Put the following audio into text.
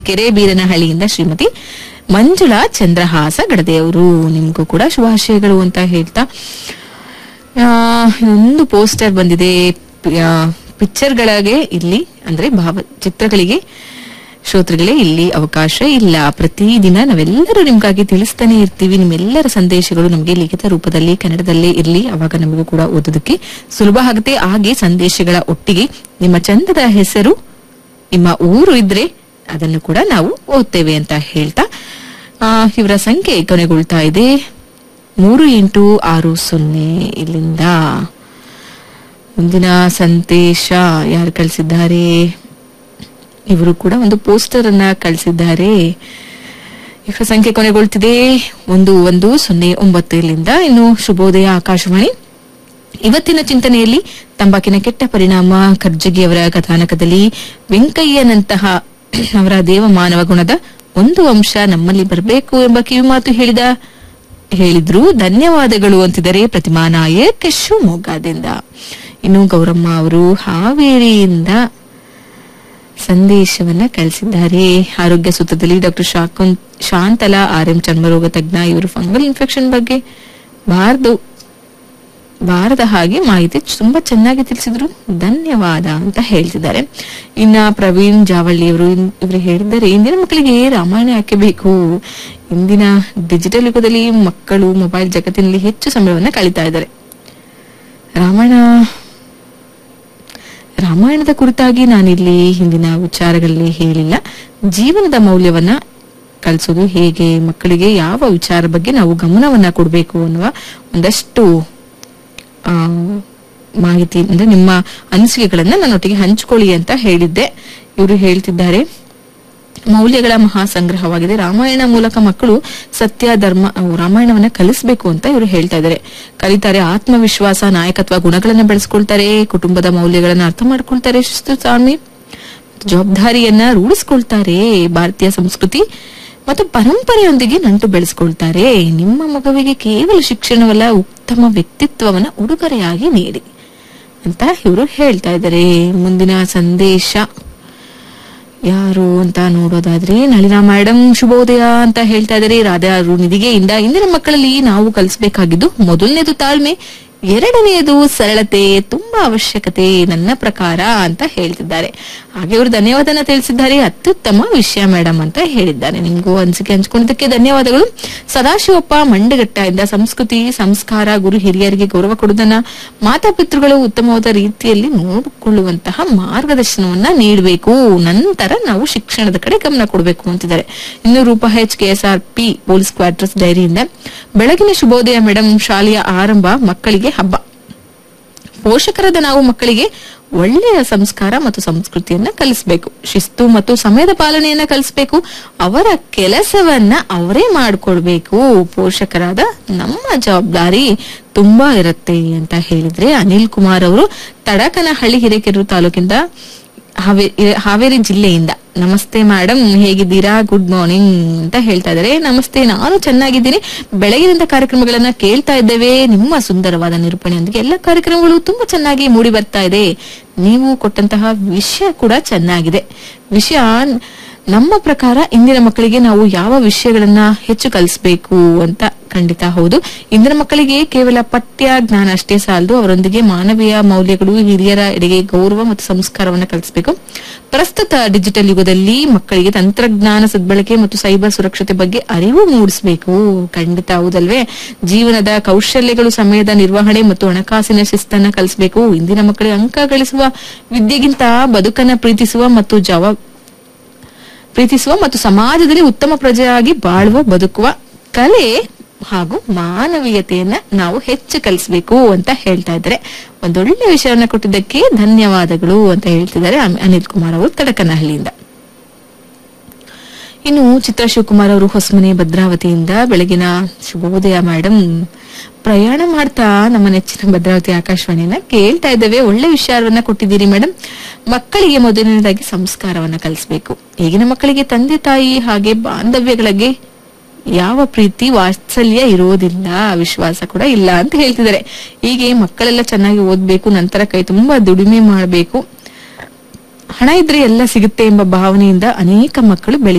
ಕೆರೆ ಬೀರನಹಳ್ಳಿಯಿಂದ ಶ್ರೀಮತಿ ಮಂಜುಳಾ ಚಂದ್ರಹಾಸ ಗಡದೆಯವರು ನಿಮ್ಗೂ ಕೂಡ ಶುಭಾಶಯಗಳು ಅಂತ ಹೇಳ್ತಾ ಆ, ಒಂದು ಪೋಸ್ಟರ್ ಬಂದಿದೆ ಪಿಕ್ಚರ್ಗಳಿಗೆ ಇಲ್ಲಿ ಅಂದ್ರೆ ಭಾವ ಚಿತ್ರಗಳಿಗೆ ಶ್ರೋತೃಗಳೇ ಇಲ್ಲಿ ಅವಕಾಶ ಇಲ್ಲ ಪ್ರತಿದಿನ ನಾವೆಲ್ಲರೂ ನಿಮ್ಗಾಗಿ ತಿಳಿಸ್ತಾನೆ ಇರ್ತೀವಿ ನಿಮ್ಮೆಲ್ಲರ ಸಂದೇಶಗಳು ನಮಗೆ ಲಿಖಿತ ರೂಪದಲ್ಲಿ ಕನ್ನಡದಲ್ಲೇ ಇರಲಿ ಅವಾಗ ನಮಗೂ ಕೂಡ ಓದೋದಕ್ಕೆ ಸುಲಭ ಆಗುತ್ತೆ ಹಾಗೆ ಸಂದೇಶಗಳ ಒಟ್ಟಿಗೆ ನಿಮ್ಮ ಚಂದದ ಹೆಸರು ನಿಮ್ಮ ಊರು ಇದ್ರೆ ಅದನ್ನು ಕೂಡ ನಾವು ಓದ್ತೇವೆ ಅಂತ ಹೇಳ್ತಾ ಆ, ಇವರ ಸಂಖ್ಯೆ ಕೊನೆಗೊಳ್ತಾ ಇದೆ ಮೂರು ಎಂಟು ಆರು ಸೊನ್ನೆ ಇಲ್ಲಿಂದ ಮುಂದಿನ ಸಂದೇಶ ಯಾರು ಕಳಿಸಿದ್ದಾರೆ ಇವರು ಕೂಡ ಒಂದು ಪೋಸ್ಟರ್ ಅನ್ನ ಕಳಿಸಿದ್ದಾರೆ ಇವರ ಸಂಖ್ಯೆ ಕೊನೆಗೊಳ್ತಿದೆ ಒಂದು ಒಂದು ಸೊನ್ನೆ ಒಂಬತ್ತು ಇಲ್ಲಿಂದ ಇನ್ನು ಶುಭೋದಯ ಆಕಾಶವಾಣಿ ಇವತ್ತಿನ ಚಿಂತನೆಯಲ್ಲಿ ತಂಬಾಕಿನ ಕೆಟ್ಟ ಪರಿಣಾಮ ಖರ್ಜಗಿಯವರ ಕಥಾನಕದಲ್ಲಿ ವೆಂಕಯ್ಯನಂತಹ ಅವರ ದೇವ ಮಾನವ ಗುಣದ ಒಂದು ಅಂಶ ನಮ್ಮಲ್ಲಿ ಬರಬೇಕು ಎಂಬ ಕಿವಿಮಾತು ಹೇಳಿದ ಹೇಳಿದ್ರು ಧನ್ಯವಾದಗಳು ಅಂತಿದ್ದಾರೆ ಪ್ರತಿಮಾ ನಾಯಕ್ ಶಿವಮೊಗ್ಗದಿಂದ ಇನ್ನು ಗೌರಮ್ಮ ಅವರು ಹಾವೇರಿಯಿಂದ ಸಂದೇಶವನ್ನ ಕಳಿಸಿದ್ದಾರೆ ಆರೋಗ್ಯ ಸೂತ್ರದಲ್ಲಿ doctor Shakun Shantala R M ಚರ್ಮರೋಗ ತಜ್ಞ ಇವರು ಫಂಗಲ್ ಇನ್ಫೆಕ್ಷನ್ ಬಗ್ಗೆ ಬಾರದು ಬಾರದ ಹಾಗೆ ಮಾಹಿತಿ ತುಂಬಾ ಚೆನ್ನಾಗಿ ತಿಳಿಸಿದ್ರು ಧನ್ಯವಾದ ಅಂತ ಹೇಳ್ತಿದ್ದಾರೆ ಇನ್ನ ಪ್ರವೀಣ್ ಜಾವಳ್ಳಿ ಅವರು ಇವರು ಹೇಳಿದ್ದಾರೆ ಇಂದಿನ ಮಕ್ಕಳಿಗೆ ರಾಮಾಯಣ ಯಾಕೆ ಬೇಕು ಇಂದಿನ ಡಿಜಿಟಲ್ ಯುಗದಲ್ಲಿ ಮಕ್ಕಳು ಮೊಬೈಲ್ ಜಗತ್ತಿನಲ್ಲಿ ಹೆಚ್ಚು ಸಮಯವನ್ನ ಕಳೀತಾ ಇದ್ದಾರೆ ರಾಮಾಯಣ ರಾಮಾಯಣದ ಕುರಿತಾಗಿ ನಾನಿಲ್ಲಿ ಹಿಂದಿನ ವಿಚಾರಗಳಲ್ಲಿ ಹೇಳಿಲ್ಲ ಜೀವನದ ಮೌಲ್ಯವನ್ನ ಕಲಿಸೋದು ಹೇಗೆ ಮಕ್ಕಳಿಗೆ ಯಾವ ವಿಚಾರ ಬಗ್ಗೆ ನಾವು ಗಮನವನ್ನ ಕೊಡಬೇಕು ಅನ್ನುವ ಒಂದಷ್ಟು ಆ, ಮಾಹಿತಿ ಅಂದ್ರೆ ನಿಮ್ಮ ಅನಿಸಿಕೆಗಳನ್ನ ನನ್ನೊಟ್ಟಿಗೆ ಹಂಚಿಕೊಳ್ಳಿ ಅಂತ ಹೇಳಿದ್ದೆ ಇವರು ಹೇಳ್ತಿದ್ದಾರೆ ಮೌಲ್ಯಗಳ ಮಹಾ ಸಂಗ್ರಹವಾಗಿದೆ ರಾಮಾಯಣ ಮೂಲಕ ಮಕ್ಕಳು ಸತ್ಯ ಧರ್ಮ ಅವು ರಾಮಾಯಣವನ್ನ ಕಲಿಸಬೇಕು ಅಂತ ಇವರು ಹೇಳ್ತಾ ಇದ್ದಾರೆ ಕಲಿತಾರೆ ಆತ್ಮವಿಶ್ವಾಸ ನಾಯಕತ್ವ ಗುಣಗಳನ್ನ ಬೆಳೆಸ್ಕೊಳ್ತಾರೆ ಕುಟುಂಬದ ಮೌಲ್ಯಗಳನ್ನ ಅರ್ಥ ಮಾಡ್ಕೊಳ್ತಾರೆ ಶಿಸ್ತು ತಾಳ್ಮೆ ಜವಾಬ್ದಾರಿಯನ್ನ ರೂಢಿಸ್ಕೊಳ್ತಾರೆ ಭಾರತೀಯ ಸಂಸ್ಕೃತಿ ಮತ್ತು ಪರಂಪರೆಯೊಂದಿಗೆ ನಂಟು ಬೆಳೆಸ್ಕೊಳ್ತಾರೆ ನಿಮ್ಮ ಮಗುವಿಗೆ ಕೇವಲ ಶಿಕ್ಷಣವಲ್ಲ ಉತ್ತಮ ವ್ಯಕ್ತಿತ್ವವನ್ನ ಉಡುಗೊರೆಯಾಗಿ ನೀಡಿ ಅಂತ ಇವರು ಹೇಳ್ತಾ ಇದ್ದಾರೆ ಮುಂದಿನ ಸಂದೇಶ ಯಾರು ಅಂತ ನೋಡೋದಾದ್ರೆ ನಳಿನಾ ಮೇಡಮ್ ಶುಭೋದಯ ಅಂತ ಹೇಳ್ತಾ ಇದ್ದಾರೆ ರಾಧಾ ನಿಧಿಗೆಯಿಂದ ಇಂದಿನ ಮಕ್ಕಳಲ್ಲಿ ನಾವು ಕಲಿಸಬೇಕಾಗಿದ್ದು ಮೊದಲನೇದು ತಾಳ್ಮೆ ಎರಡನೆಯದು ಸರಳತೆ ತುಂಬಾ ಅವಶ್ಯಕತೆ ನನ್ನ ಪ್ರಕಾರ ಅಂತ ಹೇಳ್ತಿದ್ದಾರೆ ಹಾಗೆ ಅವರು ಧನ್ಯವಾದನ ತಿಳಿಸಿದ್ದಾರೆ ಅತ್ಯುತ್ತಮ ವಿಷಯ ಮೇಡಮ್ ಅಂತ ಹೇಳಿದ್ದಾರೆ ನಿಮ್ಗೂ ಅನಿಸಿಕೆ ಹಂಚ್ಕೊಂಡಿದ್ದಕ್ಕೆ ಧನ್ಯವಾದಗಳು ಸದಾಶಿವಪ್ಪ ಮಂಡಗಟ್ಟದಿಂದ ಸಂಸ್ಕೃತಿ ಸಂಸ್ಕಾರ ಗುರು ಹಿರಿಯರಿಗೆ ಗೌರವ ಕೊಡುವುದನ್ನ ಮಾತಾಪಿತೃಗಳು ಉತ್ತಮವಾದ ರೀತಿಯಲ್ಲಿ ನೋಡಿಕೊಳ್ಳುವಂತಹ ಮಾರ್ಗದರ್ಶನವನ್ನ ನೀಡಬೇಕು ನಂತರ ನಾವು ಶಿಕ್ಷಣದ ಕಡೆ ಗಮನ ಕೊಡಬೇಕು ಅಂತಿದ್ದಾರೆ ಇನ್ನು Roopa H KSR P police quarters ಡೈರಿಯಿಂದ ಬೆಳಗಿನ ಶುಭೋದಯ ಮೇಡಮ್ ಶಾಲೆಯ ಆರಂಭ ಮಕ್ಕಳಿಗೆ ಹಬ್ಬ ಪೋಷಕರಾದ ನಾವು ಮಕ್ಕಳಿಗೆ ಒಳ್ಳೆಯ ಸಂಸ್ಕಾರ ಮತ್ತು ಸಂಸ್ಕೃತಿಯನ್ನ ಕಲಿಸಬೇಕು ಶಿಸ್ತು ಮತ್ತು ಸಮಯದ ಪಾಲನೆಯನ್ನ ಕಲಿಸಬೇಕು ಅವರ ಕೆಲಸವನ್ನ ಅವರೇ ಮಾಡ್ಕೊಳ್ಬೇಕು ಪೋಷಕರಾದ ನಮ್ಮ ಜವಾಬ್ದಾರಿ ತುಂಬಾ ಇರುತ್ತೆ ಅಂತ ಹೇಳಿದ್ರೆ ಅನಿಲ್ ಕುಮಾರ್ ಅವರು ತಡಕನಹಳ್ಳಿ ಹಿರೇಕೆರೂರು ತಾಲೂಕಿಂದ ಹಾವೇ- ಹಾವೇರಿ ಜಿಲ್ಲೆಯಿಂದ ನಮಸ್ತೆ ಮೇಡಮ್ ಹೇಗಿದ್ದೀರಾ ಗುಡ್ ಮಾರ್ನಿಂಗ್ ಅಂತ ಹೇಳ್ತಾ ಇದ್ದಾರೆ ನಮಸ್ತೆ ನಾನು ಚೆನ್ನಾಗಿದ್ದೀನಿ ಬೆಳಗಿನಿಂದ ಕಾರ್ಯಕ್ರಮಗಳನ್ನ ಕೇಳ್ತಾ ಇದ್ದೇವೆ ನಿಮ್ಮ ಸುಂದರವಾದ ನಿರೂಪಣೆಯೊಂದಿಗೆ ಎಲ್ಲ ಕಾರ್ಯಕ್ರಮಗಳು ತುಂಬಾ ಚೆನ್ನಾಗಿ ಮೂಡಿ ಬರ್ತಾ ಇದೆ ನೀವು ಕೊಟ್ಟಂತಹ ವಿಷಯ ಕೂಡ ಚೆನ್ನಾಗಿದೆ ವಿಷಯ ನಮ್ಮ ಪ್ರಕಾರ ಇಂದಿನ ಮಕ್ಕಳಿಗೆ ನಾವು ಯಾವ ವಿಷಯಗಳನ್ನ ಹೆಚ್ಚು ಕಲಿಸಬೇಕು ಅಂತ ಖಂಡಿತ ಹೌದು ಇಂದಿನ ಮಕ್ಕಳಿಗೆ ಕೇವಲ ಪಠ್ಯ ಜ್ಞಾನ ಅಷ್ಟೇ ಸಾಲದು ಅವರೊಂದಿಗೆ ಮಾನವೀಯ ಮೌಲ್ಯಗಳು ಹಿರಿಯರ ಎಡೆಗೆ ಗೌರವ ಮತ್ತು ಸಂಸ್ಕಾರವನ್ನ ಕಲಿಸಬೇಕು ಪ್ರಸ್ತುತ ಡಿಜಿಟಲ್ ಯುಗದಲ್ಲಿ ಮಕ್ಕಳಿಗೆ ತಂತ್ರಜ್ಞಾನ ಸದ್ಬಳಕೆ ಮತ್ತು ಸೈಬರ್ ಸುರಕ್ಷತೆ ಬಗ್ಗೆ ಅರಿವು ಮೂಡಿಸಬೇಕು ಖಂಡಿತ ಹೌದಲ್ವೇ ಜೀವನದ ಕೌಶಲ್ಯಗಳು ಸಮಯದ ನಿರ್ವಹಣೆ ಮತ್ತು ಹಣಕಾಸಿನ ಶಿಸ್ತನ್ನ ಕಲಿಸಬೇಕು ಇಂದಿನ ಮಕ್ಕಳಿಗೆ ಅಂಕ ಗಳಿಸುವ ವಿದ್ಯೆಗಿಂತ ಬದುಕನ್ನ ಪ್ರೀತಿಸುವ ಮತ್ತು ಜವಾಬ್ ಪ್ರೀತಿಸುವ ಮತ್ತು ಸಮಾಜದಲ್ಲಿ ಉತ್ತಮ ಪ್ರಜೆಯಾಗಿ ಬಾಳುವ ಬದುಕುವ ಕಲೆ ಹಾಗೂ ಮಾನವೀಯತೆಯನ್ನ ನಾವು ಹೆಚ್ಚು ಕಲಿಸಬೇಕು ಅಂತ ಹೇಳ್ತಾ ಇದ್ದಾರೆ ಒಂದೊಳ್ಳೆ ವಿಷಯವನ್ನ ಕೊಟ್ಟಿದ್ದಕ್ಕೆ ಧನ್ಯವಾದಗಳು ಅಂತ ಹೇಳ್ತಿದ್ದಾರೆ ಅಮ್- ಅನಿಲ್ ಕುಮಾರ್ ಅವರು ತಡಕನಹಳ್ಳಿಯಿಂದ ಇನ್ನು ಚಿತ್ರ ಶಿವಕುಮಾರ್ ಅವರು ಹೊಸಮನೆ ಭದ್ರಾವತಿಯಿಂದ ಬೆಳಗಿನ ಶುಭೋದಯ ಮೇಡಮ್ ಪ್ರಯಾಣ ಮಾಡ್ತಾ ನಮ್ಮ ನೆಚ್ಚಿನ ಭದ್ರಾವತಿ ಆಕಾಶವಾಣಿಯನ್ನ ಕೇಳ್ತಾ ಇದ್ದೇವೆ ಒಳ್ಳೆ ವಿಚಾರವನ್ನ ಕೊಟ್ಟಿದ್ದೀರಿ ಮೇಡಮ್ ಮಕ್ಕಳಿಗೆ ಮೊದಲನೇದಾಗಿ ಸಂಸ್ಕಾರವನ್ನ ಕಲಿಸಬೇಕು ಈಗಿನ ಮಕ್ಕಳಿಗೆ ತಂದೆ ತಾಯಿ ಹಾಗೆ ಬಾಂಧವ್ಯಗಳಿಗೆ ಯಾವ ಪ್ರೀತಿ ವಾತ್ಸಲ್ಯ ಇರೋದಿಲ್ಲ ವಿಶ್ವಾಸ ಕೂಡ ಇಲ್ಲ ಅಂತ ಹೇಳ್ತಿದ್ದಾರೆ ಹೀಗೆ ಮಕ್ಕಳೆಲ್ಲ ಚೆನ್ನಾಗಿ ಓದ್ಬೇಕು ನಂತರ ಕೈ ತುಂಬಾ ದುಡಿಮೆ ಮಾಡಬೇಕು ಹಣ ಇದ್ರೆ ಎಲ್ಲ ಸಿಗುತ್ತೆ ಎಂಬ ಭಾವನೆಯಿಂದ ಅನೇಕ ಮಕ್ಕಳು ಬೆಳಿ